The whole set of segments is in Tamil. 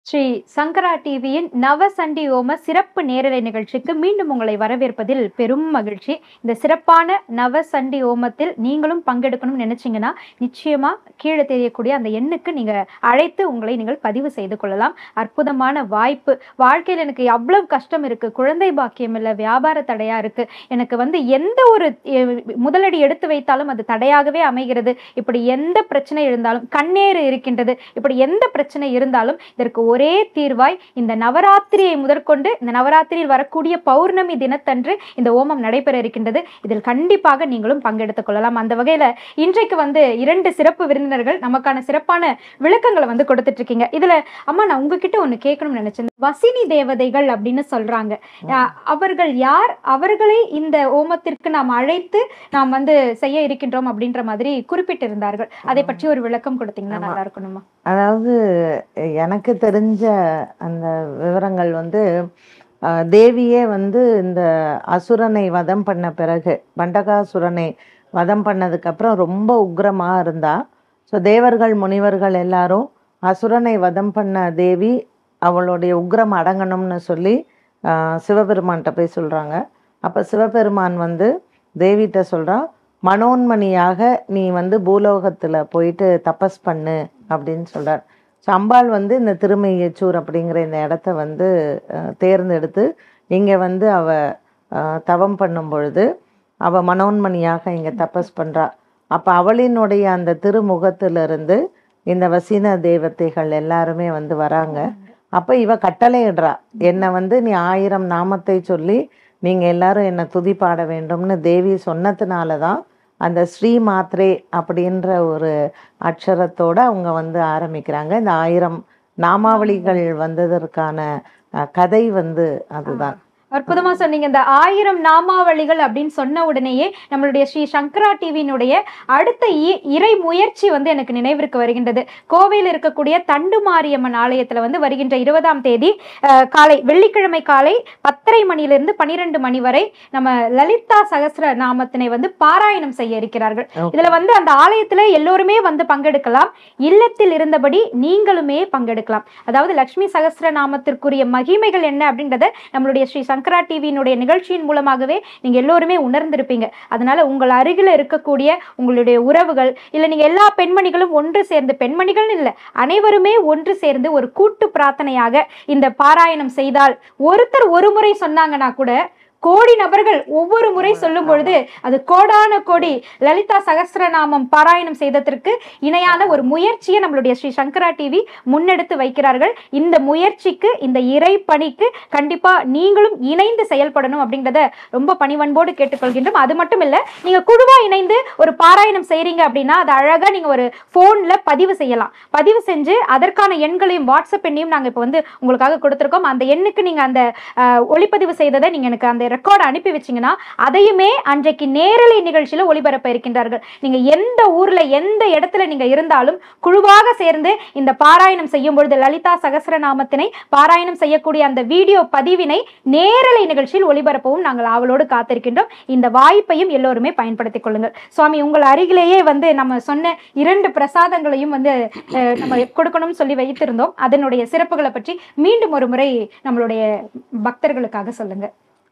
ஸ்ரீ சங்கரா டிவியின் நவசண்டி ஓம சிறப்பு நேரலை நிகழ்ச்சிக்கு மீண்டும் உங்களை வரவேற்பதில் பெரும் மகிழ்ச்சி இந்த சிறப்பான நவசண்டி ஓமத்தில் நீங்களும் பங்கெடுக்கணும்னு நினைச்சீங்கன்னா நிச்சயமா கீழே தெரியக்கூடிய அந்த எண்ணுக்கு நீங்க அழைத்து உங்களை நீங்கள் பதிவு செய்து கொள்ளலாம் அற்புதமான வாய்ப்பு வாழ்க்கையில் எனக்கு அவ்வளவு கஷ்டம் இருக்கு குழந்தை பாக்கியம் இல்லை வியாபார தடையா இருக்கு எனக்கு வந்து எந்த ஒரு எ- முதலடி எடுத்து வைத்தாலும் அது தடையாகவே அமைகிறது இப்படி எந்த பிரச்சனை இருந்தாலும் கண்ணேறு இருக்கின்றது இப்படி எந்த பிரச்சனை இருந்தாலும் இதற்கு ஒரே தீர்வாய் இந்த நவராத்திரியை முதற்கொண்டு இந்த நவராத்திரியில் வரக்கூடிய பௌர்ணமி தினத்தன்று இந்த ஓமம் நடைபெற இருக்கின்றது இதில் கண்டிப்பாக நீங்களும் பங்கெடுத்துக் கொள்ளலாம் அந்த வகையில இன்றைக்கு வந்து இரண்டு சிறப்பு விருந்தினர்கள் நமக்கான சிறப்பான விளக்கங்களை வந்து கொடுத்துட்டு இருக்கீங்க இதுல அம்மா நான் உங்ககிட்ட ஒண்ணு கேட்கணும்னு நினைச்சேன் வசினி தேவதைகள் அப்படின்னு சொல்றாங்க அஹ் அவர்கள் யார் அவர்களை இந்த ஓமத்திற்கு நாம் அழைத்து நாம் வந்து செய்ய இருக்கின்றோம் அப்படின்ற மாதிரி குறிப்பிட்டிருந்தார்கள் அதை பற்றி ஒரு விளக்கம் கொடுத்தீங்கன்னா ஆமா. நல்லா இருக்கணுமா அதாவது எனக்கு தெரிஞ்ச அந்த விவரங்கள் வந்து அஹ், தேவியே வந்து இந்த அசுரனை வதம் பண்ண பிறகு பண்டகாசுரனை வதம் பண்ணதுக்கப்புறம் ரொம்ப உக்கிரமாக இருந்தா ஸோ தேவர்கள் முனிவர்கள் எல்லாரும் அசுரனை வதம் பண்ண தேவி அவளுடைய உக்கிரம் அடங்கணும்னு சொல்லி அஹ், சிவபெருமான்கிட்ட போய் சொல்கிறாங்க அப்போ சிவபெருமான் வந்து தேவிகிட்ட சொல்கிறான் மனோன்மணியாக நீ வந்து பூலோகத்தில் போயிட்டு தபஸ் பண்ணு அப்படின்னு சொல்றார் ஸோ அம்பாள் வந்து இந்த திருமையச்சூர் அப்படிங்கிற இந்த இடத்த வந்து அஹ், தேர்ந்தெடுத்து இங்கே வந்து அவ அஹ், தவம் பண்ணும் பொழுது அவ மனோன்மணியாக இங்கே தபஸ் பண்றா அப்போ அவளினுடைய அந்த திருமுகத்திலிருந்து இந்த வசீன தேவதைகள் எல்லாருமே வந்து வராங்க அப்போ இவ கட்டளையிடுறா என்னை வந்து நீ ஆயிரம் நாமத்தை சொல்லி நீங்கள் எல்லாரும் என்னை துதி பாட வேண்டும்னு தேவி சொன்னதுனால தான் அந்த ஸ்ரீ மாத்ரே அப்படின்ற ஒரு அக்ஷரத்தோட அவங்க வந்து ஆரம்பிக்கிறாங்க இந்த ஆயிரம் நாமாவளிகள் வந்ததற்கான அஹ், கதை வந்து அதுதான் அற்புதமா சொன்னீங்க இந்த ஆயிரம் நாமாவளிகள் அப்படின்னு சொன்ன உடனேயே நம்மளுடைய ஸ்ரீ சங்கரா டிவியினுடைய அடுத்த இ- இறை முயற்சி வந்து எனக்கு நினைவிற்கு வருகின்றது கோவையில் இருக்கக்கூடிய தண்டு மாரியம்மன் ஆலயத்துல வந்து வருகின்ற இருபதாம் தேதி அஹ், காலை வெள்ளிக்கிழமை காலை பத்தரை மணியிலிருந்து பனிரெண்டு மணி வரை நம்ம லலிதா சகஸ்ர நாமத்தினை வந்து பாராயணம் செய்ய இருக்கிறார்கள் Okay. இதுல வந்து அந்த ஆலயத்துல எல்லோருமே வந்து பங்கெடுக்கலாம் இல்லத்தில் இருந்தபடி நீங்களுமே பங்கெடுக்கலாம் அதாவது லக்ஷ்மி சகஸ்ர நாமத்திற்குரிய மகிமைகள் என்ன அப்படின்றத நம்மளுடைய ஸ்ரீ சங்கரா டிவியினுடைய நிகழ்ச்சியின் மூலமாகவே நீங்க எல்லோருமே உணர்ந்திருப்பீங்க அதனால உங்கள் அருகில் இருக்கக்கூடிய உங்களுடைய உறவுகள் இல்ல நீங்க எல்லா பெண்மணிகளும் ஒன்று சேர்ந்து பெண்மணிகள் இல்ல அனைவருமே ஒன்று சேர்ந்து ஒரு கூட்டு பிரார்த்தனையாக இந்த பாராயணம் செய்தால் ஒருத்தர் ஒரு முறை சொன்னாங்கன்னா கூட கோடி நபர்கள் ஒவ்வொரு முறை சொல்லும் பொழுது அது கோடான கோடி லலிதா சகஸ்ரநாமம் பாராயணம் செய்ததற்கு இணையான ஒரு முயற்சியை நம்மளுடைய ஸ்ரீ சங்கரா டிவி முன்னெடுத்து வைக்கிறார்கள் இந்த முயற்சிக்கு இந்த இறை பணிக்கு கண்டிப்பா நீங்களும் இணைந்து செயல்படணும் அப்படின்றத ரொம்ப பணிவன்போடு கேட்டுக்கொள்கின்றோம் அது மட்டும் இல்ல நீங்க குழுவா இணைந்து ஒரு பாராயணம் செய்றீங்க அப்படின்னா அது அழகா நீங்க ஒரு போன்ல பதிவு செய்யலாம் பதிவு செஞ்சு அதற்கான எண்களையும் வாட்ஸ்அப் எண்ணையும் நாங்க இப்போ வந்து உங்களுக்காக கொடுத்துருக்கோம் அந்த எண்ணுக்கு நீங்க அந்த அஹ், ஒளிப்பதிவு செய்ததை நீங்க எனக்கு அந்த ரெக்கார்டை அனுப்பி வச்சீங்கன்னா அதையுமே அன்றைக்கு நேரலை நிகழ்ச்சியில ஒளிபரப்ப இருக்கின்றார்கள் நீங்க எந்த ஊர்ல எந்த இடத்துல நீங்க இருந்தாலும் குழுவாக சேர்ந்து இந்த பாராயணம் செய்யும் பொழுது லலிதா சகஸ்ரநாமத்தினை பாராயணம் செய்யக்கூடிய அந்த வீடியோ பதிவினை நேரலை நிகழ்ச்சியில் ஒளிபரப்பவும் நாங்கள் ஆவலோடு காத்திருக்கின்றோம் இந்த வாய்ப்பையும் எல்லோருமே பயன்படுத்திக் கொள்ளுங்கள் சுவாமி உங்கள் அருகிலேயே வந்து நம்ம சொன்ன இரண்டு பிரசாதங்களையும் வந்து அஹ், நம்ம கொடுக்கணும்னு சொல்லி வைத்திருந்தோம் அதனுடைய சிறப்புகளை பற்றி மீண்டும் ஒரு முறை நம்மளுடைய பக்தர்களுக்காக சொல்லுங்க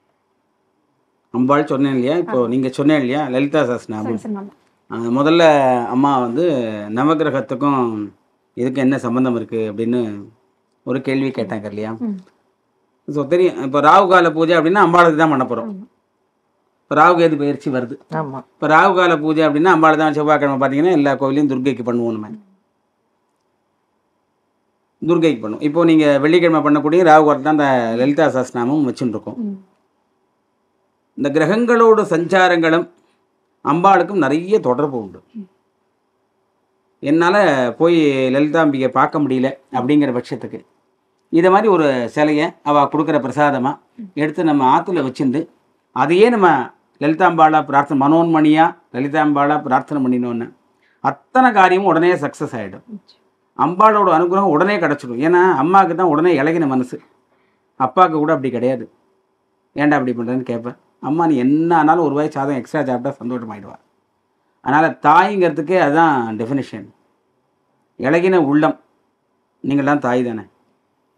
அம்பாள் சொன்னேன் இல்லையா இப்போ நீங்கள் சொன்னேன் இல்லையா லலிதா சஹஸ்ரநாமம் சகஸ்ரநாமம். அஹ் முதல்ல அம்மா வந்து நவகிரகத்துக்கும் இதுக்கு என்ன சம்பந்தம் இருக்குது அப்படின்னு ஒரு கேள்வி கேட்டாங்க இல்லையா ம். ஸோ தெரியும் இப்போ ராகு கால பூஜை அப்படின்னா அம்பாளுக்கு தான் பண்ண போகிறோம் ஆமா. இப்போ ராகு கேது பயிற்சி வருது ஆமாம் இப்போ ராகு கால பூஜை அப்படின்னா அம்பாள் தான் செவ்வாய்க்கிழமை பார்த்தீங்கன்னா எல்லா கோவிலையும் துர்க்கைக்கு பண்ணுவோம் நம்ம துர்க்கைக்கு பண்ணுவோம் இப்போ நீங்கள் வெள்ளிக்கிழமை பண்ணக்கூடிய ராகு காலத்தில் தான் அந்த லலிதா சஹஸ்ரநாமம் வச்சுட்டு இருக்கோம் ம். இந்த கிரகங்களோட சஞ்சாரங்களும் அம்பாளுக்கும் நிறைய தொடர்பு உண்டு என்னால் போய் லலிதாம்பிகை பார்க்க முடியல அப்படிங்கிற பட்சத்துக்கு இதை மாதிரி ஒரு சிலையை அவள் கொடுக்குற பிரசாதமாக எடுத்து நம்ம ஆற்றுல வச்சிருந்து அதையே நம்ம லலிதாம்பாளா பிரார்த்தனை மனோன்மணியா லலிதாம்பாளா பிரார்த்தனை பண்ணினோன்னு அத்தனை காரியமும் உடனே சக்ஸஸ் ஆகிடும் அம்பாளோட அனுகிரகம் உடனே கிடச்சிடும் ஏன்னா அம்மாவுக்கு தான் உடனே இலகின மனசு அப்பாவுக்கு கூட அப்படி கிடையாது ஏன்டா அப்படி பண்ணுறேன்னு கேட்பேன் அம்மா நீ என்ன ஆனாலும் ஒரு வாய் சாதம் எக்ஸ்ட்ரா சாப்பிட்டா சந்தோஷமாயிடுவா அதனால் தாய்ங்கிறதுக்கே அதுதான் டெஃபினிஷன் இலகின உள்ளம் நீங்கள்லாம் தாய் தானே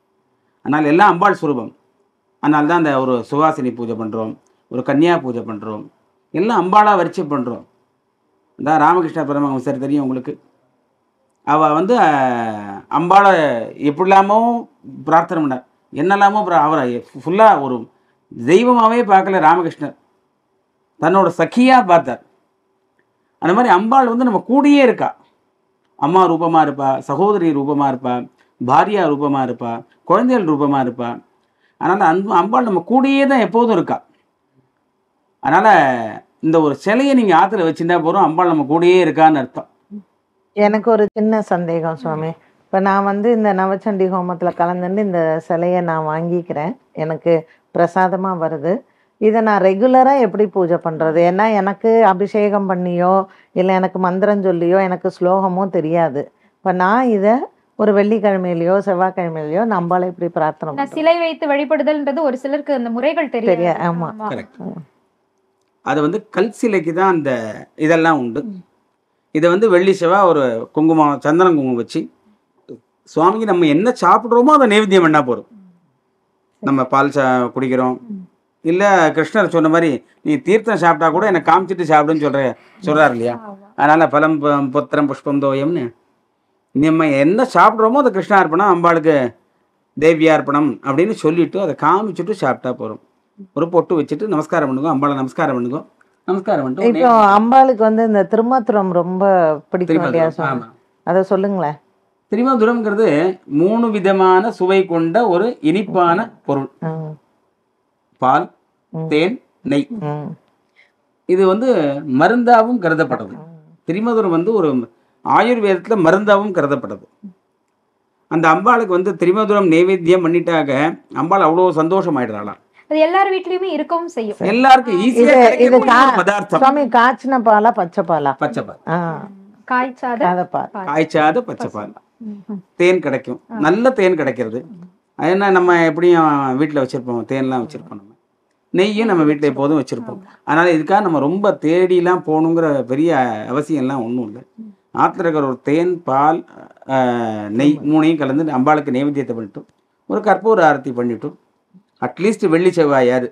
அதனால் எல்லாம் அம்பாள் சுரூபம் அதனால தான் அந்த ஒரு சுவாசினி பூஜை பண்ணுறோம் ஒரு கன்னியா பூஜை பண்ணுறோம் எல்லாம் அம்பாளாக வரிச்சு பண்ணுறோம் இந்த ராமகிருஷ்ண பரமஹம்சர் தெரியும் உங்களுக்கு அவள் வந்து அஹ், அம்பாளை எப்படிலாமோ பிரார்த்தனை பண்ணார் என்னெல்லாமோ பிர- அவரை ஃபுல்லாக ஒரு தெய்வமாகவே பார்க்கல ராமகிருஷ்ணர் தன்னோட சখিயாக பார்த்தார் அந்த மாதிரி அம்பாள் வந்து நம்ம கூடயே இருக்கா அம்மா ரூபமாக இருப்பா சகோதரி ரூபமாக இருப்பா பாரியா ரூபமாக இருப்பா குழந்தைகள் ரூபமாக இருப்பா அதனால் அந்த அம்பாள் நம்ம கூடயே தான் எப்போதும் இருக்கா அதனால் இந்த ஒரு சிலையை நீங்கள் ஆற்றுல வச்சுருந்தா போகிறோம் அம்பாள் நம்ம கூடயே இருக்கான்னு அர்த்தம் எனக்கு ஒரு சின்ன சந்தேகம் சுவாமி இப்போ நான் வந்து இந்த நவச்சண்டி ஹோமத்தில் கலந்துட்டு இந்த சிலையை நான் வாங்கிக்கிறேன் எனக்கு பிரசாதமாக வருது இதை நான் ரெகுலராக எப்படி பூஜை பண்ணுறது ஏன்னா எனக்கு அபிஷேகம் பண்ணியோ இல்லை எனக்கு மந்திரம் சொல்லியோ எனக்கு ஸ்லோகமோ தெரியாது இப்போ நான் இதை ஒரு வெள்ளிக்கிழமையிலையோ செவ்வாய்க்கிழமையிலையோ நம்மளால இப்படி பிரார்த்தனை நான் பண்றது? சிலை வைத்து வழிபடுதல்ன்றது ஒரு சிலருக்கு அந்த முறைகள் தெரியாது தெரியா- ஆமா. Correct. அது வந்து கல் சிலைக்கு தான் அந்த இதெல்லாம் உண்டு இதை வந்து வெள்ளி செவ்வாய் ஒரு குங்குமம் சந்தனம் குங்குமம் வச்சு சுவாமிக்கு நம்ம என்ன சாப்பிட்றோமோ அதை நைவேத்தியம் பண்ணால் போதும் நம்ம பால் சா குடிக்கிறோம் இல்லை கிருஷ்ணர் சொன்ன மாதிரி நீ தீர்த்தம் சாப்பிட்டா கூட எனக்கு காமிச்சிட்டு சாப்பிடுன்னு சொல்கிற சொல்கிறார் இல்லையா அதனால் பலம் ப- புத்திரம் புஷ்பம் தோயம்னு நம்ம என்ன சாப்பிட்றோமோ அதை கிருஷ்ணார்ப்பணம் அம்பாளுக்கு தேவியார்ப்பணம் அப்படின்னு சொல்லிட்டு அதை காமிச்சிட்டு சாப்பிட்டா போகிறோம் ஒரு பொட்டு வச்சுட்டு நமஸ்காரம் பண்ணுங்க அம்பாளை நமஸ்காரம் பண்ணுங்க நமஸ்காரம் பண்ணிட்டு இப்போ அம்பாளுக்கு வந்து இந்த திருமாத்திரம் ரொம்ப பிடிக்கும் இல்லையா திருமதுரம் சுவாமி ஆமாம் அதை சொல்லுங்களேன் திருமதுரம்ங்கிறது மூணு விதமான சுவை கொண்ட ஒரு இனிப்பான பொருள் ம், பால் ம். தேன் நெய் ம், இது வந்து மருந்தாவும் கருதப்பட்டது திரிமதுரம் வந்து ஒரு ஆயுர்வேதத்துல மருந்தாவும் கருதப்பட்டது அந்த அம்பாளுக்கு வந்து திரிமதுரம் நைவேத்தியம் பண்ணிட்டாக அம்பாள் அவ்வளோ சந்தோஷம் ஆயிடுறாளாம் அது எல்லார் வீட்லயுமே இருக்கவும் செய்யும் எல்லாருக்கும் ஈஸியா இது- இது கிடைக்கக்கூடிய கா- ஒரு பதார்த்தம் சுவாமி காய்ச்சின பாலா பச்சை பாலா பச்சை பால் ஆ காய்ச்சாத அதை பால் காய்ச்சாத பச்சை பால் ம். தேன் கிடைக்கும் நல்ல தேன் கிடைக்கிறது அது என்ன நம்ம எப்படியும் வீட்டில் வச்சுருப்போம் தேன்லாம் வச்சுருப்போம் நம்ம நெய்யும் நம்ம வீட்டில் எப்போதும் வச்சுருப்போம் அதனால் இதுக்காக நம்ம ரொம்ப தேடிலாம் போகணுங்கிற பெரிய அவசியம்லாம் ஒன்றும் இல்லை ஆற்றுல இருக்கிற ஒரு தேன் பால் ஆஹ், நெய் மூணையும் கலந்து அம்பாளுக்கு நைவேத்தியத்தை பண்ணிட்டு ஒரு கற்பூர ஆரத்தி பண்ணிட்டு அட்லீஸ்ட் வெள்ளி செவ்வாயாது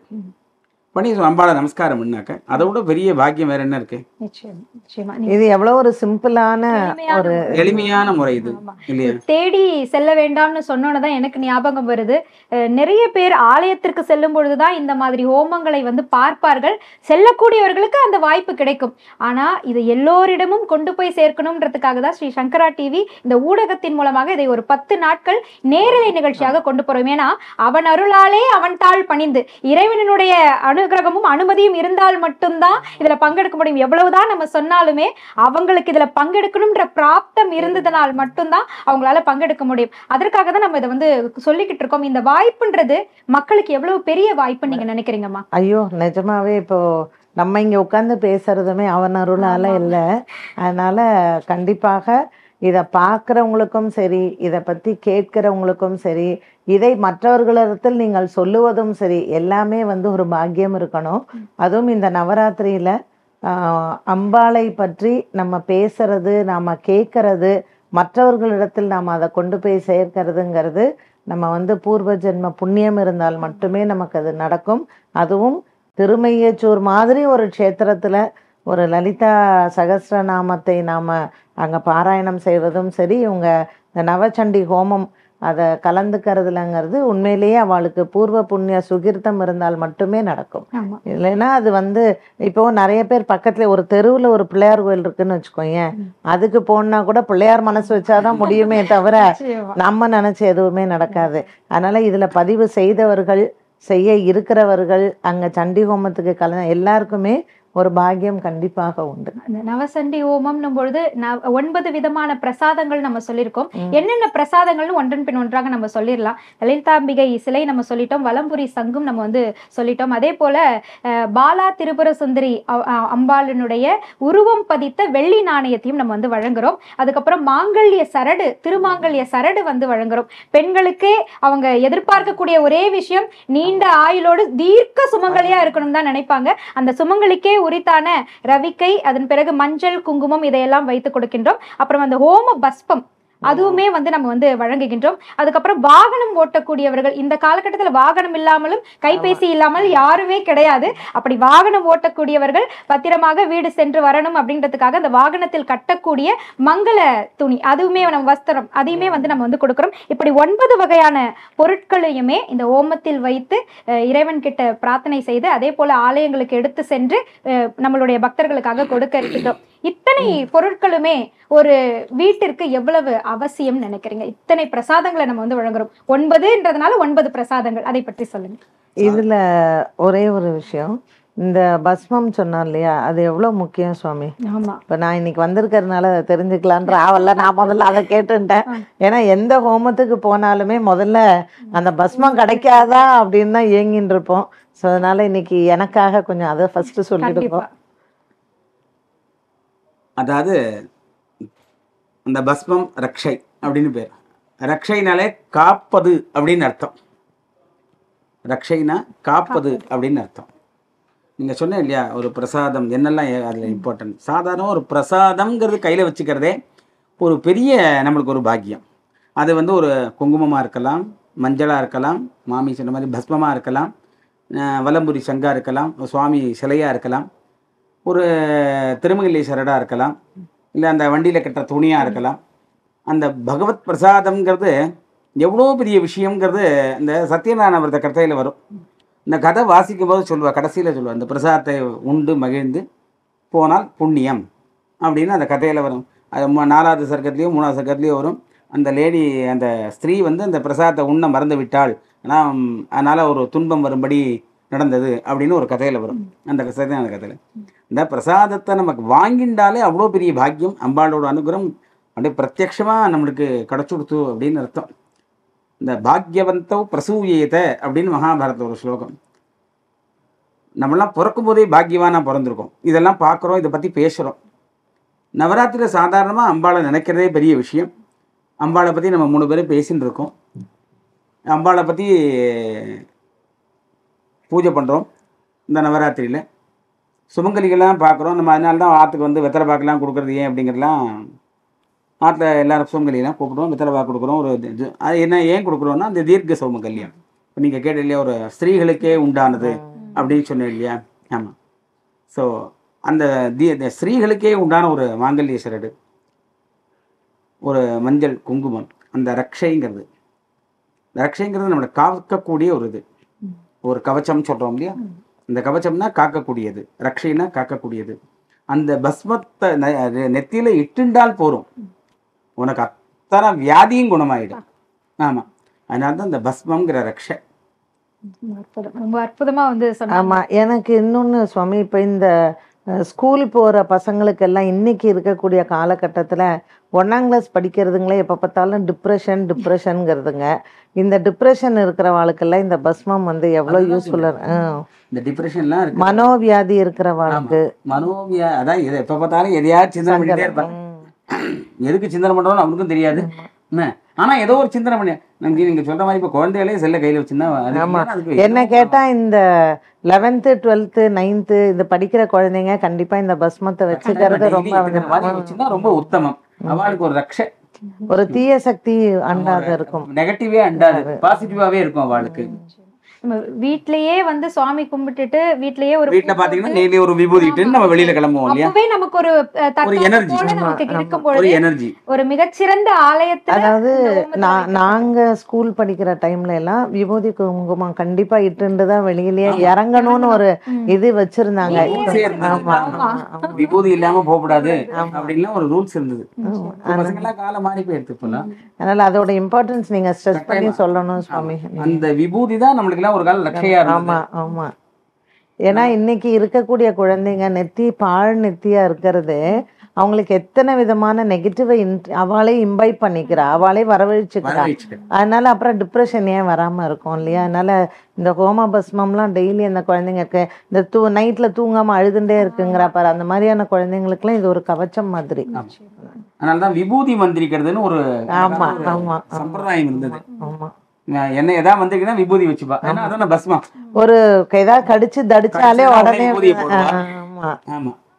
பண்ணி அம்பாளை நமஸ்காரம் பண்ணாக்க அதை விட பெரிய பாக்கியம் வேற என்ன இருக்கு நிச்சயம் நிச்சயமா நீங்க இது எவ்வளவு ஒரு சிம்பிளான எளிமையான ஒரு முறை. எளிமையான முறை இது ஆமா. இல்லையா தேடி செல்ல வேண்டாம்னு சொன்னோன்னு தான் எனக்கு ஞாபகம் வருது அஹ் நிறைய பேர் ஆலயத்திற்கு செல்லும் பொழுதுதான் இந்த மாதிரி ஹோமங்களை வந்து பார்ப்பார்கள் செல்லக்கூடியவர்களுக்கு அந்த வாய்ப்பு கிடைக்கும் ஆனா இது எல்லோரிடமும் கொண்டு போய் சேர்க்கணும்ன்றதுக்காக தான் ஸ்ரீ சங்கரா டிவி இந்த ஊடகத்தின் மூலமாக இதை ஒரு பத்து நாட்கள் நேரலை நிகழ்ச்சியாக கொண்டு போறோம் ஏன்னா அவன் அருளாலே அவன் தாள் பணிந்து இறைவனுடைய அனுகிரகமும் அனுமதியும் இருந்தால் மட்டும்தான் இதுல பங்கெடுக்க முடியும் எவ்வளவுதான் நம்ம சொன்னாலுமே அவங்களுக்கு இதுல பங்கெடுக்கணும்ன்ற பிராப்தம் இருந்ததனால் மட்டும்தான் அவங்களால பங்கெடுக்க முடியும் அதற்காக தான் நம்ம இதை வந்து சொல்லிக்கிட்டு இருக்கோம் இந்த வாய்ப்புன்றது மக்களுக்கு எவ்வளவு பெரிய வாய்ப்புன்னு நீங்க நினைக்கிறீங்கம்மா ஐயோ நிஜமாவே இப்போ நம்ம இங்க உட்கார்ந்து பேசுறதுமே அவன் அருளால ஆமா. இல்லை அதனால கண்டிப்பாக இதை பார்க்குறவங்களுக்கும் சரி இதை பற்றி கேட்கிறவங்களுக்கும் சரி இதை மற்றவர்களிடத்தில் நீங்கள் சொல்லுவதும் சரி எல்லாமே வந்து ஒரு பாக்கியம் இருக்கணும் அதுவும் இந்த நவராத்திரியில ஆஹ், அம்பாளை பற்றி நம்ம பேசுறது நாம கேட்கறது மற்றவர்களிடத்தில் நாம் அதை கொண்டு போய் சேர்க்கிறதுங்கிறது நம்ம வந்து பூர்வ ஜென்ம புண்ணியம் இருந்தால் மட்டுமே நமக்கு அது நடக்கும் அதுவும் திருமையச்சூர் மாதிரி ஒரு க்ஷேத்திரத்துல ஒரு லலிதா சகஸ்ரநாமத்தை நாம அங்க பாராயணம் செய்வதும் சரி இவங்க இந்த நவச்சண்டி ஹோமம் அதை கலந்துக்கிறதுலங்கிறது உண்மையிலேயே அவளுக்கு பூர்வ புண்ணிய சுகிர்த்தம் இருந்தால் மட்டுமே நடக்கும் ஆமா இல்லைன்னா அது வந்து இப்போ நிறைய பேர் பக்கத்துல ஒரு தெருவுல ஒரு பிள்ளையார் கோயில் இருக்குன்னு வச்சுக்கோங்க அதுக்கு போனா கூட பிள்ளையார் மனசு வச்சாதான் முடியுமே தவிர நிச்சயமா. நம்ம நினைச்ச எதுவுமே நடக்காது அதனால இதுல பதிவு செய்தவர்கள் செய்ய இருக்கிறவர்கள் அங்க சண்டி ஹோமத்துக்கு கல எல்லாருக்குமே ஒரு பாக்கியம் கண்டிப்பாக உண்டு அந்த நவசண்டி ஹோமம்னும் பொழுது நவ- ஒன்பது விதமான பிரசாதங்கள் நம்ம சொல்லியிருக்கோம் ம். என்னென்ன பிரசாதங்கள்னு ஒன்றன் பின் ஒன்றாக நம்ம சொல்லிடலாம் லலிதாம்பிகை சிலை நம்ம சொல்லிட்டோம் வலம்புரி சங்கும் நம்ம வந்து சொல்லிட்டோம் அதே போல அஹ், பாலா திரிபுர சுந்தரி அ- அ- அம்பாளினுடைய உருவம் பதித்த வெள்ளி நாணயத்தையும் நம்ம வந்து வழங்குறோம் அதுக்கப்புறம் மாங்கல்ய சரடு திருமாங்கல்ய சரடு வந்து வழங்குறோம் பெண்களுக்கு அவங்க எதிர்பார்க்கக்கூடிய ஒரே விஷயம் நீண்ட ஆயுளோடு தீர்க்க சுமங்கலியா இருக்கணும் தான் நினைப்பாங்க அந்த சுமங்கலிக்கே உரித்தான ரவிக்கை அதன் பிறகு மஞ்சள் குங்குமம் இதையெல்லாம் வைத்து கொடுக்கின்றோம் அப்புறம் அந்த ஹோம பஸ்பம் அதுவுமே வந்து நம்ம வந்து வழங்குகின்றோம் அதுக்கப்புறம் வாகனம் ஓட்டக்கூடியவர்கள் இந்த காலகட்டத்தில் வாகனம் இல்லாமலும் கைபேசி இல்லாமல் யாருமே கிடையாது அப்படி வாகனம் ஓட்டக்கூடியவர்கள் பத்திரமாக வீடு சென்று வரணும் அப்படின்றதுக்காக அந்த வாகனத்தில் கட்டக்கூடிய மங்கள துணி அதுவுமே நம்ம வஸ்திரம் அதையுமே வந்து நம்ம வந்து கொடுக்குறோம் இப்படி ஒன்பது வகையான பொருட்களையுமே இந்த ஓமத்தில் வைத்து அஹ், இறைவன் கிட்ட பிரார்த்தனை செய்து அதே போல ஆலயங்களுக்கு எடுத்து சென்று அஹ், நம்மளுடைய பக்தர்களுக்காக கொடுக்க இருக்கின்றோம் இத்தனை பொருட்களுமே ஒரு வீட்டிற்கு எவ்வளவு அவசியம் நினைக்கிறீங்க இத்தனை பிரசாதங்களை நம்ம வந்து வழங்குறோம் ஒன்பதுன்றதுனால ஒன்பது பிரசாதங்கள் அதை பற்றி சொல்லுங்க இதுல ஒரே ஒரு விஷயம் இந்த பஸ்மம் சொன்னார் இல்லையா அது எவ்வளவு முக்கியம் சுவாமி ஆமா இப்ப நான் இன்னைக்கு வந்திருக்கறதுனால அதை தெரிஞ்சுக்கலான்ற ஆவல்ல நான் முதல்ல அதை கேட்டுட்டேன் ஆ. ஏன்னா எந்த ஹோமத்துக்கு போனாலுமே முதல்ல அந்த பஸ்மம் கிடைக்காதா அப்படின்னு தான் ஏங்கின்னு இருப்போம் ஸோ அதனால இன்னைக்கு எனக்காக கொஞ்சம் அதை ஃபர்ஸ்ட் சொல்லிட்டு கண்டிப்பா போ அதாவது அந்த பஸ்மம் ரக்ஷை அப்படின்னு பேர் ரக்ஷைனாலே காப்பது அப்படின்னு அர்த்தம் ரக்ஷைனா காப்பது அப்படின்னு அர்த்தம் நீங்க சொன்னேன் இல்லையா ஒரு பிரசாதம் என்னெல்லாம் ஏ- அதுல இம்பார்ட்டன்ட் சாதாரண ஒரு பிரசாதம்ங்கிறது கையில வச்சுக்கிறதே ஒரு பெரிய நம்மளுக்கு ஒரு பாக்கியம் அது வந்து ஒரு குங்குமமா இருக்கலாம் மஞ்சளா இருக்கலாம் மாமி சொன்ன மாதிரி பஸ்மமா இருக்கலாம் அஹ் வலம்புரி சங்கா இருக்கலாம் ஒரு சுவாமி சிலையா இருக்கலாம் ஒரு திருமங்கலை சரடா இருக்கலாம் இல்லை அந்த வண்டியில் கட்டுற துணியாக இருக்கலாம் அந்த பகவத் பிரசாதம்ங்கிறது எவ்வளோ பெரிய விஷயங்கிறது இந்த சத்யநாராயண விரத கதையில் வரும் இந்த கதை வாசிக்கும் போது சொல்லுவா கடைசியில் சொல்லுவா இந்த பிரசாதத்தை உண்டு மகிழ்ந்து போனால் புண்ணியம் அப்படின்னு அந்த கதையில் வரும் அது மு- நாலாவது சர்க்கத்துலேயும் மூணாவது சர்க்கத்துலேயும் வரும் அந்த லேடி அந்த ஸ்திரீ வந்து அந்த பிரசாதத்தை உண்ண மறந்து விட்டாள் ஆனால் அதனால் ஒரு துன்பம் வரும்படி நடந்தது அப்படின்னு ஒரு கதையில் வரும் அந்த சத்யநாராயண கதையில் இந்த பிரசாதத்தை நமக்கு வாங்கிண்டாலே அவ்வளோ பெரிய பாக்கியம் அம்பாளோட அனுகிரகம் அப்படியே பிரத்யக்ஷமாக நம்மளுக்கு கிடச்சுடுத்து அப்படின்னு அர்த்தம் இந்த பாக்யவந்தவ் பிரசூயேத அப்படின்னு மகாபாரத ஒரு ஸ்லோகம் நம்மளாம் பிறக்கும் போதே பாக்கியவானா பிறந்திருக்கோம் இதெல்லாம் பார்க்குறோம் இதை பற்றி பேசுகிறோம் நவராத்திரியில் சாதாரணமாக அம்பாளை நினைக்கிறதே பெரிய விஷயம் அம்பாளை பற்றி நம்ம மூணு பேரும் பேசின்னு இருக்கோம் அம்பாளை பற்றி பூஜை பண்ணுறோம் இந்த நவராத்திரியில் சுமங்கலிகள்லாம் பார்க்குறோம் நம்ம அதனால தான் ஆற்றுக்கு வந்து வெத்தலை பாக்கெல்லாம் கொடுக்குறது ஏன் அப்படிங்கிறதுலாம் ஆற்றுல எல்லாரும் சுமங்கலியெல்லாம் கூப்பிடுவோம் வெத்தலை பாக்கு கொடுக்குறோம் ஒரு இது அது என்ன ஏன் கொடுக்குறோம்னா அந்த தீர்க்க சுமங்கல்யம் இப்போ நீங்கள் கேட்ட இல்லையா ஒரு ஸ்திரீகளுக்கே உண்டானது அப்படின்னு சொன்னேன் இல்லையா ஆமாம் ஸோ அந்த தீ இந்த ஸ்திரீகளுக்கே உண்டான ஒரு மாங்கல்ய சரடு ஒரு மஞ்சள் குங்குமம் அந்த ரக்ஷைங்கிறது இந்த ரக்ஷைங்கிறது நம்மளை காக்கக்கூடிய ஒரு இது ஒரு கவச்சம் சொல்கிறோம் இல்லையா இந்த கவச்சம்னா காக்கக்கூடியது ரக்ஷைனா காக்கக்கூடியது அந்த பஸ்மத்தை நெ- நெத்தியில இட்டுண்டால் போரும் உனக்கு அத்தனை வியாதியும் குணமாயிடும் ஆமா அதனால தான் இந்த பஸ்மம்ங்கிற ரக்ஷை அற்புதம் ரொம்ப அற்புதமா வந்து சொன்னாங்க ஆமா எனக்கு இன்னொன்னு சுவாமி இப்ப இந்த அஹ், ஸ்கூல் போற பசங்களுக்கெல்லாம் இன்னைக்கு இருக்கக்கூடிய காலகட்டத்துல ஒன்னாம் கிளாஸ் படிக்கிறதுங்களே எப்ப பார்த்தாலும் டிப்ரெஷன் டிப்ரெஷன்ங்கிறதுங்க இந்த டிப்ரெஷன் இருக்கிறவாளுக்கெல்லாம் இந்த பஸ்மம் வந்து எவ்வளவு அதுதான் யூஸ்ஃபுல்லா இந்த டிப்ரெஷன்லாம் இருக்கு மனோவியாதி இருக்கிறவாளுக்கு மனோவியா அதான் எதை எப்ப பார்த்தாலும் எதையாவது சிந்தனை பண்ணிட்டே இருப்பாங்க ம். எதுக்கு சிந்தனை பண்றோம்னு அவனுக்கும் தெரியாது என்ன ஆனா ஏதோ ஒரு சிந்தனை பண்ணி நமக்கு நீங்க சொல்ற மாதிரி இப்ப குழந்தைகளே செல்ல கையில வச்சிருந்தா அதுக்கு ஆமா. மேல அதுக்கு என்ன கேட்டா இந்த லெவன்த்து டுவெல்த்து நைன்த்து இந்த படிக்கிற குழந்தைங்க கண்டிப்பா இந்த பஸ்மத்தை வச்சுக்கிறது daily ரொம்ப இதுக்கு மாதிரி வச்சிருந்தா ரொம்ப உத்தமம் அவளுக்கு ஒரு ரக்ஷை ஒரு தீய சக்தி அண்டாத இருக்கும் நெகட்டிவே அண்டாது பாசிட்டிவாவே இருக்கும் அவளுக்கு நம்ம வீட்லயே வந்து சுவாமி கும்பிட்டுட்டு வீட்லயே ஒரு வீட்டுல பாத்தீங்கன்னா டெய்லி ஒரு விபூதி இட்டுன்னு நம்ம வெளியில கிளம்புவோம் இல்லையா அப்பவே நமக்கு ஒரு அஹ், தத்துவம் energy. போல ஆமா, நமக்கு ஆமா. இருக்கும் ஒரு பொழுது எனர்ஜி ஒரு மிகச்சிறந்த ஆலயத்துல அதாவது இந்த ஓமத்தை நான் வைக்கிறது. நாங்க ஸ்கூல் படிக்கிற டைம்ல எல்லாம் விபூதி குங்குமம் கண்டிப்பா இட்டுண்டு தான் வெளியிலயே இறங்கணும்னு ஒரு ம். இது வச்சிருந்தாங்க நீங்களே இப்ப- இருந்தது. ஆமா ஆமா. ஆமா, ஆமா. விபூதி இல்லாம போகக்கூடாது ஆமா. அப்படின்லாம் ஒரு ரூல்ஸ் இருந்தது ஆமா. இப்ப பசங்க எல்லாம் காலம் மாறி போயிடுது இப்பெல்லாம் அதனால அதோட இம்பார்ட்டன்ஸ் நீங்க ஸ்ட்ரெஸ் பண்ணி கட்டாயமா. சொல்லணும் சுவாமி அந்த விபூதி தான் நம்மளுக்கு எல்லாம் ஒரு காலம் ரட்சையா ஆமா இருந்தது ஆமா ஏன்னா இன்னைக்கு இருக்கக்கூடிய குழந்தைங்க நெத்தி பாழ் நெத்தியா இருக்கிறது அவங்களுக்கு எத்தனை விதமான நெகட்டிவ் அவளே இம்பைப் பண்ணிக்கிறா அவளே வரவழைச்சுக்கிறா வரவழைச்சுக்க. அதனால அப்புறம் டிப்ரெஷன் ஏன் வராம இருக்கும் இல்லையா அதனால இந்த ஹோம பஸ்மம்லாம் டெய்லி அந்த குழந்தைங்களுக்கு இந்த தூ நைட்ல தூங்காம அழுதுண்டே இருக்குங்கிறா பாரு அந்த மாதிரியான குழந்தைங்களுக்குலாம் இது ஒரு கவச்சம் மாதிரி அதனாலதான் விபூதி மந்திரிக்கிறதுன்னு ஒரு ஆமா ஒரு ஆமா சம்பிரதாயம் இருந்தது ஆமா நான் என்ன எதாவது வந்திருக்குன்னா விபூதி வச்சுப்பா ஏன்னா அதான் பஸ்மா ஒரு ஏதாவது கடிச்சு தடிச்சாலே கடிச்சா உடனே உடனே விபூதியை போடுவா. ஆமா ஆமா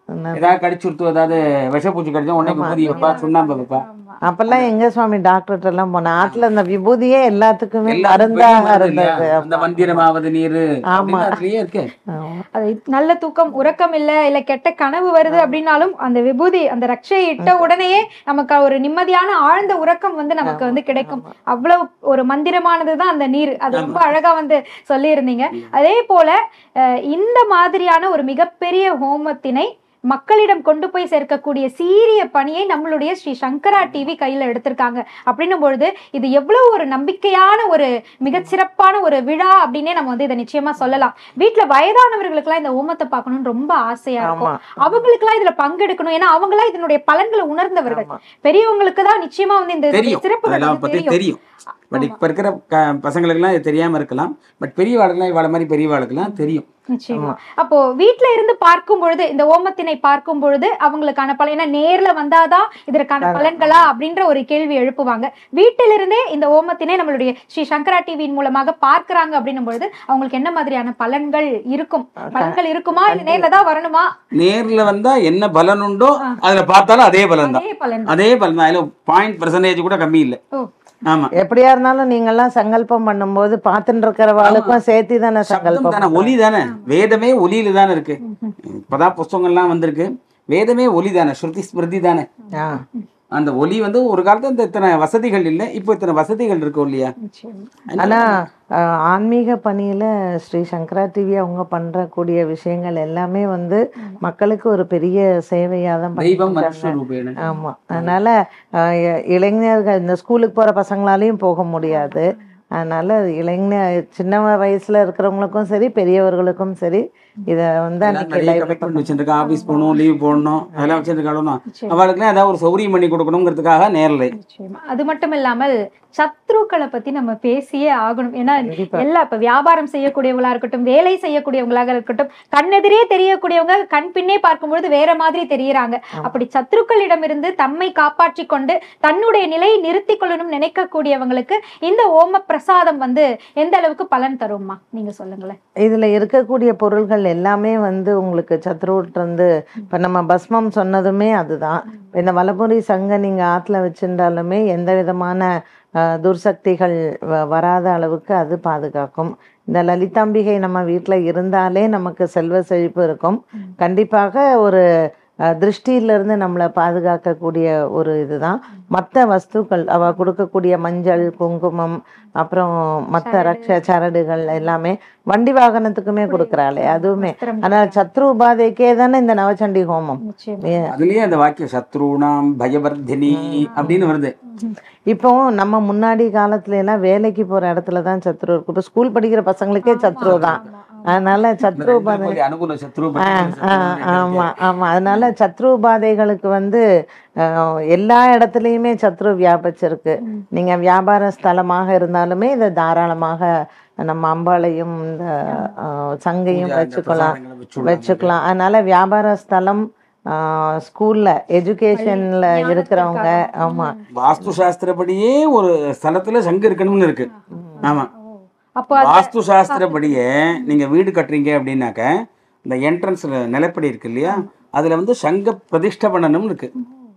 அதனால- ஏதாவது கடிச்சுடுத்து ஏதாவது விஷப்பூச்சி கடிச்சா உடனே விபூதி வைப்பா சுண்ணாம்பு வைப்பா அப்பெல்லாம் எங்க சுவாமி டாக்டர்கிட்ட எல்லாம் போனேன் ஆத்துல அந்த விபூதியே எல்லாத்துக்குமே எல்லாத்துக்கும் மருந்தாக வெளிய வருது இல்லையா? இருந்தது அந்த மந்திரமாவது நீர் ஆமா. அதுலயே இருக்கு ஆமா. அது நல்ல தூக்கம் உறக்கம் இல்ல இல்ல கெட்ட கனவு வருது அப்படின்னாலும் அந்த விபூதி அந்த ரட்சையை இட்ட உடனேயே நமக்கு ஒரு நிம்மதியான ஆழ்ந்த உறக்கம் வந்து நமக்கு வந்து கிடைக்கும் அவ்வளவு ஒரு மந்திரமானதுதான் அந்த நீர் அது ரொம்ப அழகா வந்து சொல்லியிருந்தீங்க அதே போல அஹ், இந்த மாதிரியான ஒரு மிகப்பெரிய ஹோமத்தினை மக்களிடம் கொண்டு போய் சேர்க்கக்கூடிய சீரிய பணியை நம்மளுடைய ஸ்ரீ சங்கரா டிவி கையில எடுத்திருக்காங்க அப்படின்னும் பொழுது இது எவ்வளவு ஒரு நம்பிக்கையான ஒரு மிகச்சிறப்பான ஒரு விழா அப்படின்னே நம்ம வந்து இதை நிச்சயமா சொல்லலாம் வீட்டுல வயதானவர்களுக்கெல்லாம் இந்த ஹோமத்தை பார்க்கணும்னு ரொம்ப ஆசையா இருக்கும் ஆமா அவங்களுக்கெல்லாம் இதுல பங்கெடுக்கணும் ஏன்னா அவங்களாம் இதனுடைய பலன்களை உணர்ந்தவர்கள் ஆமா. பெரியவங்களுக்கு தான் நிச்சயமா வந்து இந்த தெரியும் சிறப்புகள் அதெல்லாம் வந்து பத்தி தெரியும் தெரியும் பட் இப்ப இருக்கிற க- பசங்களுக்கெல்லாம் இது தெரியாம இருக்கலாம் பட் பெரியவாளுக்கெல்லாம் இவாள மாதிரி பெரியவாளுக்கெல்லாம் தெரியும் நிச்சயமா அப்போ வீட்ல இருந்து பார்க்கும் பொழுது இந்த ஓமத்தினை பார்க்கும் பொழுது அவங்களுக்கான பலன் ஏன்னா நேர்ல வந்தாதான் இதற்கான பலன்களா அப்படின்ற ஒரு கேள்வி எழுப்புவாங்க வீட்டிலிருந்தே இந்த ஓமத்தினை நம்மளுடைய ஸ்ரீ சங்கரா டிவியின் மூலமாக பார்க்கறாங்க அப்படின்னும் பொழுது அவங்களுக்கு என்ன மாதிரியான பலன்கள் இருக்கும் பலன்கள் இருக்குமா இல்ல நேர்ல தான் வரணுமா நேர்ல வந்தா என்ன பலன் உண்டோ அதுல பார்த்தாலும் அதே பலன் தான் அதே பலன் அதே பலன் தான் அதுல பாயிண்ட் பர்சன்டேஜ் கூட கம்மி இல்லை ஓ ஆமா எப்படியா இருந்தாலும் நீங்க எல்லாம் சங்கல்பம் பண்ணும்போது பாத்துட்டு இருக்கிறவாளுக்கும் சேர்த்து தானே சப்தம் சங்கல்பம் தானே ஒலி தானே வேதமே ஒலியில தானே இருக்கு இப்பதான் புஸ்தகங்கள்லாம் வந்திருக்கு வேதமே ஒலி தானே ஸ்ருதி ஸ்மிருதி தானே ஆ. அந்த ஒலி வந்து ஒரு காலத்துல இந்த இத்தனை வசதிகள் இல்லை இப்போ இத்தனை வசதிகள் இருக்கும் இல்லையா நிச்சயமா ஆனா ஆஹ், ஆன்மீக பணியில ஸ்ரீ சங்கரா டிவி அவங்க பண்றக்கூடிய விஷயங்கள் எல்லாமே வந்து மக்களுக்கு ஒரு பெரிய சேவையா தான் தெய்வம் பண்ணிட்டு மனுஷ ரூபேன ஆமா அதனால ஆஹ், இ- இளைஞர்கள் இந்த ஸ்கூலுக்கு போற பசங்களாலையும் போக முடியாது அதனால இளைஞர் சின்ன வயசுல இருக்கிறவங்களுக்கும் சரி பெரியவர்களுக்கும் சரி இத வந்து எல்லாம் அன்னைக்கு நிறைய live கமிட்மெண்ட் வச்சிருக்கா ஆபீஸ் போகணும் லீவ் போடணும் அதெல்லாம் வச்சிருக்காலும் நிச்சயம். அவளுக்குலாம் ஏதாவது ஒரு சௌரியம் பண்ணி கொடுக்கணுங்கிறதுக்காக நேரலை நிச்சயமா அது மட்டும் இல்லாமல் சத்ருக்களை பத்தி நம்ம பேசியே ஆகணும் ஏன்னா கண்டிப்பா. எல்லா இப்ப வியாபாரம் செய்யக்கூடியவங்களா இருக்கட்டும் வேலை செய்யக்கூடியவங்களாக இருக்கட்டும் கண்ணெதிரே தெரியக்கூடியவங்க கண் பின்னே பார்க்கும்பொழுது வேற மாதிரி தெரியுறாங்க அப்படி சத்ருக்களிடமிருந்து தம்மை காப்பாற்றி கொண்டு தன்னுடைய நிலையை நிறுத்தி கொள்ளணும் நினைக்கக்கூடியவங்களுக்கு இந்த ஓம பிரசாதம் வந்து எந்த அளவுக்கு பலன் தரும்மா நீங்க சொல்லுங்களேன் இதுல இருக்கக்கூடிய பொருள்கள் எல்லாமே வந்து உங்களுக்கு சத்ருவிட்டு இருந்து இப்ப நம்ம பஸ்மம் சொன்னதுமே அதுதான் இப்ப இந்த வலபுரி சங்க நீங்க ஆத்துல வச்சிருந்தாலுமே எந்த விதமான அஹ், துர்சக்திகள் வ- வராத அளவுக்கு அது பாதுகாக்கும் இந்த லலிதாம்பிகை நம்ம வீட்ல இருந்தாலே நமக்கு செல்வ செழிப்பு இருக்கும் கண்டிப்பாக ஒரு அஹ், திருஷ்டியிலிருந்து நம்மளை பாதுகாக்கக்கூடிய ஒரு இதுதான் மற்ற வஸ்துக்கள் அவ கொடுக்கக்கூடிய மஞ்சள் குங்குமம் அப்புறம் மற்ற ரக்ஷ சரடுகள் எல்லாமே வண்டி வாகனத்துக்குமே கொடுக்குறாளே அதுவுமே வஸ்திரம் அதனால சத்ரு உபாதைக்கே தானே இந்த நவச்சண்டி ஹோமம் நிச்சயம் ஏ- அதுலயே அந்த வாக்கியம் சத்ருணாம் பயவர்தினி அப்படின்னு வருது இப்போ நம்ம முன்னாடி காலத்துல எல்லாம் வேலைக்கு போற இடத்துல தான் சத்ரு இருக்கும் இப்போ ஸ்கூல் படிக்கிற பசங்களுக்கே சத்ரு தான் அதனால சத்ரு உபாதை திருப்பதி அனுகூல சத்ரு ஆ, ஆ, ஆமா ஆமா அதனால சத்ரு உபாதைகளுக்கு வந்து அஹ், எல்லா இடத்துலயுமே சத்ரு வியாபிச்சிருக்கு நீங்க வியாபார ஸ்தலமாக இருந்தாலுமே இதை தாராளமாக நம்ம அம்பாளையும் இந்த அஹ், சங்கையும் வச்சுக்கலாம் வச்சுக்கலாம் அதனால வியாபார ஸ்தலம் ஆஹ், ஸ்கூல்ல எஜுகேஷன்ல இருக்கிறவங்க ஆமா வாஸ்து சாஸ்திரப்படியே ஒரு ஸ்தலத்துல சங்கு இருக்கணும்னு இருக்கு ஆமா அப்போ அது- வாஸ்து சாஸ்திரப்படியே நீங்க வீடு கட்டுறீங்க அப்படின்னாக்க இந்த என்ட்ரன்ஸ்ல நிலப்படி இருக்கு இல்லையா அதுல வந்து சங்க பிரதிஷ்டை பண்ணணும்னு இருக்கு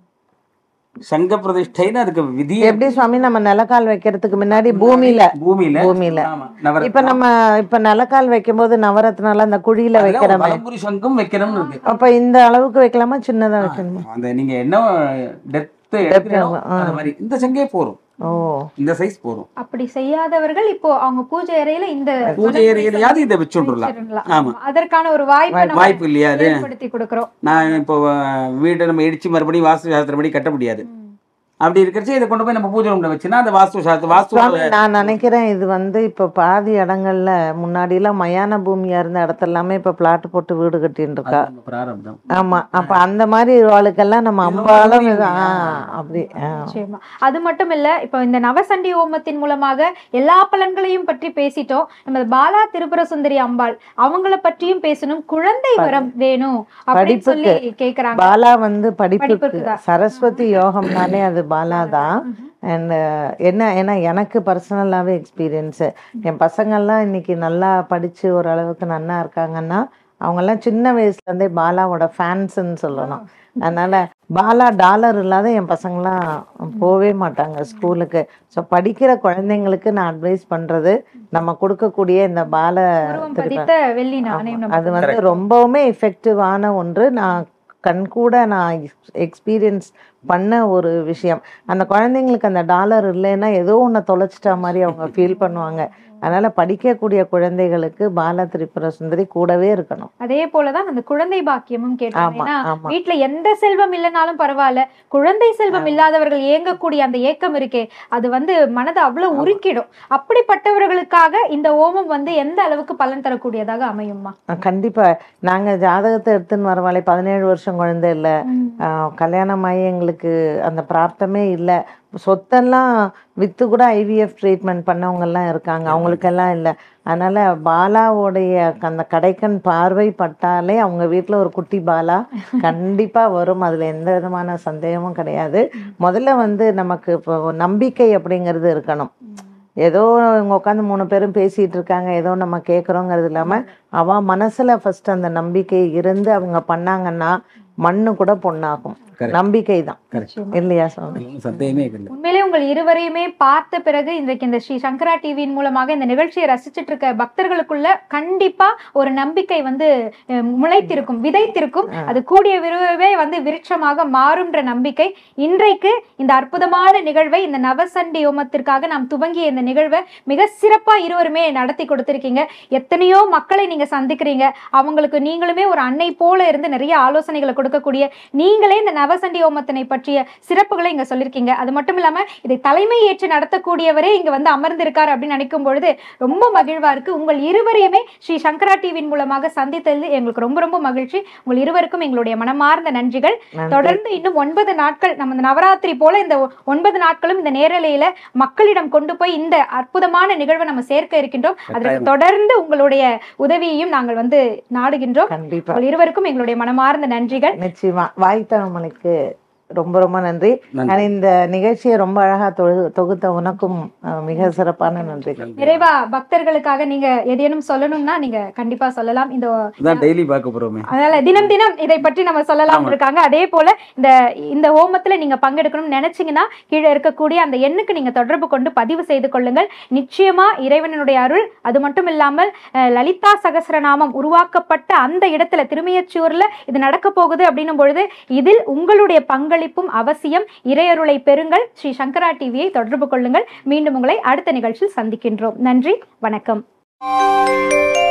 சங்க பிரதிஷ்டைன்னு அதுக்கு விதி எப்படி சுவாமி நம்ம நிலக்கால் வைக்கிறதுக்கு முன்னாடி பூமியில பூமியில பூமியில ஆமா, நவரத்னம். இப்ப நம்ம இப்ப நிலக்கால் வைக்கும் போது நவரத்னால அந்த குழியில அதுல ஒரு வைக்கிறோமே வலம்புரி சங்கம் வைக்கணும்னு இருக்கு அப்ப இந்த அளவுக்கு வைக்கலாமா சின்னதா வைக்கணுமா அந்த நீங்க என்ன டெப்த் எடுக்கிறீங்களோ ஆ. அந்த மாதிரி இந்த சங்கே போரும் ஓ இந்த சைஸ் போரும் அப்படி செய்யாதவர்கள் இப்போ அவங்க பூஜை அறையில இந்த பூஜை ஏரியாவது இதை வச்சு விட்டுறலாம் வச்சிடலாம். ஆமா. அதற்கான ஒரு வாய்ப்பு நம்ம வாய்ப்பு இல்லையா அது ஏற்படுத்தி கொடுக்கிறோம் நான் இப்போ அஹ், வீட்டை நம்ம இடிச்சு மறுபடியும் வாஸ்து சாஸ்திரப்படி கட்ட முடியாது அப்படி இருக்கிறச்சு இதை கொண்டு போய் நம்ம பூஜை ரூம்ல வச்சுன்னா அந்த வாஸ்து சாஸ்திர வாஸ்து சுவாமி நான் நினைக்கிறேன் இது வந்து இப்ப பாதி இடங்கள்ல முன்னாடி எல்லாம் மயான பூமியா இருந்த இடத்துல எல்லாமே இப்ப பிளாட் போட்டு வீடு கட்டின்னு இருக்கா அது நம்ம பிராரப்தம் ஆமா அப்ப அந்த மாதிரி வாழ்க்கெல்லாம் நம்ம அம்பாலும் இது- ஆ, அப்படி ஆ. நிச்சயமா அது மட்டும் இல்ல இப்போ இந்த நவசண்டி ஹோமத்தின் மூலமாக எல்லா பலன்களையும் பற்றி பேசிட்டோம் நம்ம பாலா திரிபுர சுந்தரி அம்பாள் அவங்கள பற்றியும் பேசணும் குழந்தை வரம் வேணும் அப்படின்னு சொல்லி கேக்குறாங்க பாலா வந்து படிப்புக்கு படிப்புக்குதான். சரஸ்வதி யோகம்னாலே அது பாலா தான் அண்ட் என்ன ஏன்னா எனக்கு பர்சனலாகவே எக்ஸ்பீரியன்ஸு என் பசங்கள்லாம் இன்னைக்கு நல்லா படித்து ஓரளவுக்கு நல்லா இருக்காங்கன்னா அவங்கெல்லாம் சின்ன வயசுலேருந்தே பாலாவோட ஃபேன்ஸுன்னு சொல்லணும் அதனால பாலா டாலர் இல்லாத என் பசங்களாம் போகவே மாட்டாங்க ஸ்கூலுக்கு ஸோ படிக்கிற குழந்தைங்களுக்கு நான் அட்வைஸ் பண்ணுறது நம்ம கொடுக்கக்கூடிய இந்த பால உருவம் திருப்ப- பதித்த வெள்ளி நாணயம் ஆமா. அது நம்ம வந்து ரொம்பவுமே எஃபெக்டிவான ஒன்று நான் கண் கூட நான் எக்ஸ்பீரியன்ஸ் பண்ண ஒரு விஷயம் அந்த குழந்தைங்களுக்கு அந்த டாலர் இல்லைன்னா ஏதோ ஒன்று தொலைச்சிட்டா மாதிரி அவங்க ஃபீல் பண்ணுவாங்க அதனால படிக்கக்கூடிய குழந்தைகளுக்கு பால திரிபுர சுந்தரி கூடவே இருக்கணும் அதே போலதான் அந்த குழந்தை பாக்கியமும் கேட்டோம் ஆமா ஏன்னா ஆமா வீட்ல எந்த செல்வம் இல்லைனாலும் பரவாயில்ல குழந்தை செல்வம் இல்லாதவர்கள் ஏங்கக்கூடிய அந்த ஏக்கம் இருக்கே அது வந்து மனதை அவ்வளவு உருக்கிடும் அப்படிப்பட்டவர்களுக்காக இந்த ஓமம் வந்து எந்த அளவுக்கு பலன் தரக்கூடியதாக அமையுமா அஹ் கண்டிப்பா நாங்க ஜாதகத்தை எடுத்துன்னு வரவாளே பதினேழு வருஷம் குழந்தை இல்லை ஆஹ் கல்யாணம் ஆகி எங்களுக்கு அந்த பிராப்தமே இல்லை சொத்தெல்லாம் வித்து கூட ஐவிஎஃப் ட்ரீட்மெண்ட் பண்ணவங்கெல்லாம் இருக்காங்க அவங்களுக்கெல்லாம் இல்லை அதனால பாலாவுடைய அந்த கடைக்கண் பார்வை பட்டாலே அவங்க வீட்டில் ஒரு குட்டி பாலா கண்டிப்பா வரும் அதுல எந்த விதமான சந்தேகமும் கிடையாது முதல்ல வந்து நமக்கு இப்போ நம்பிக்கை அப்படிங்கிறது இருக்கணும் ஏதோ இவங்க உட்காந்து மூணு பேரும் பேசிட்டு இருக்காங்க ஏதோ நம்ம கேட்குறோங்கிறது இல்லாம அவ மனசுல ஃபர்ஸ்ட் அந்த நம்பிக்கை இருந்து அவங்க பண்ணாங்கன்னா மண்ணு கூட பொண்ணாகும் Correct. நம்பிக்கை தான் நிச்சயமா. இல்லையா சுவாமி ஒண்ணும் சந்தேகமே இல்லை உண்மையிலே உங்கள் இருவரையுமே பார்த்த பிறகு இன்றைக்கு இந்த ஸ்ரீ சங்கரா டிவியின் மூலமாக இந்த நிகழ்ச்சியை ரசிச்சிட்டு இருக்க பக்தர்களுக்குள்ள கண்டிப்பா ஒரு நம்பிக்கை வந்து அஹ், முளைத்திருக்கும் விதைத்திருக்கும் அது கூடிய விரைவே வந்து விருட்சமாக மாறும்ன்ற நம்பிக்கை இன்றைக்கு இந்த அற்புதமான நிகழ்வை இந்த நவசண்டி ஹோமத்திற்காக நாம் துவங்கிய இந்த நிகழ்வை மிக சிறப்பா இருவருமே நடத்தி கொடுத்திருக்கீங்க எத்தனையோ மக்களை நீங்க சந்திக்கிறீங்க அவங்களுக்கு நீங்களுமே ஒரு அன்னை போல இருந்து நிறைய ஆலோசனைகளை கொடுக்கக்கூடிய நீங்களே இந்த நவசண்டி ஹோமத்தினை பற்றிய சிறப்புகளை இங்க சொல்லியிருக்கீங்க அது மட்டும் இல்லாம இதை தலைமை ஏற்று நடத்தக்கூடியவரே இங்க வந்து அமர்ந்திருக்கார் அப்படின்னு நினைக்கும் பொழுது ரொம்ப மகிழ்வா இருக்கு உங்கள் இருவரையுமே ஸ்ரீ சங்கரா டிவியின் மூலமாக சந்தித்தது எங்களுக்கு ரொம்ப ரொம்ப மகிழ்ச்சி உங்கள் இருவருக்கும் எங்களுடைய மனமார்ந்த நன்றிகள் நன்றி. தொடர்ந்து இன்னும் ஒன்பது நாட்கள் நம்ம இந்த நவராத்திரி போல இந்த ஒ- ஒன்பது நாட்களும் இந்த நேரலையில மக்களிடம் கொண்டு போய் இந்த அற்புதமான நிகழ்வை நம்ம சேர்க்க இருக்கின்றோம் அதற்கு கட்டாயமா. தொடர்ந்து உங்களுடைய உதவியையும் நாங்கள் வந்து நாடுகின்றோம் கண்டிப்பா உங்கள் இருவருக்கும் எங்களுடைய மனமார்ந்த நன்றிகள் நிச்சயமா வாய்த்தவங்களுக்கு ரொம்ப ரொம்ப நன்றி நன்றி. நான் இந்த நிகழ்ச்சியை ரொம்ப அழகா தொகு- தொகுத்த உனக்கும் அஹ், மிக சிறப்பான நன்றிகள் நிறைவா பக்தர்களுக்காக நீங்க எதேனும் சொல்லணும்னா நீங்க கண்டிப்பா சொல்லலாம் இந்த அதான் டெய்லி பார்க்க போறோமே அதனால தினம் தினம் இதை பற்றி நம்ம சொல்லலாம் ஆமா. இருக்காங்க அதே போல இந்த இந்த ஹோமத்துல நீங்க பங்கெடுக்கணும்னு நினைச்சீங்கன்னா கீழே இருக்கக்கூடிய அந்த எண்ணுக்கு நீங்க தொடர்பு கொண்டு பதிவு செய்து கொள்ளுங்கள் நிச்சயமா இறைவனுடைய அருள் அது மட்டும் இல்லாமல் அஹ், லலிதா சகஸ்ரநாமம் உருவாக்கப்பட்ட அந்த இடத்துல திருமையச்சூர்ல இது நடக்க போகுது அப்படின்னும் பொழுது இதில் உங்களுடைய பங்களிப்பும் அவசியம் இறையருளை பெறுங்கள் ஸ்ரீ சங்கரா டிவியை தொடர்பு கொள்ளுங்கள் மீண்டும் உங்களை அடுத்த நிகழ்ச்சியில் சந்திக்கின்றோம் நன்றி வணக்கம்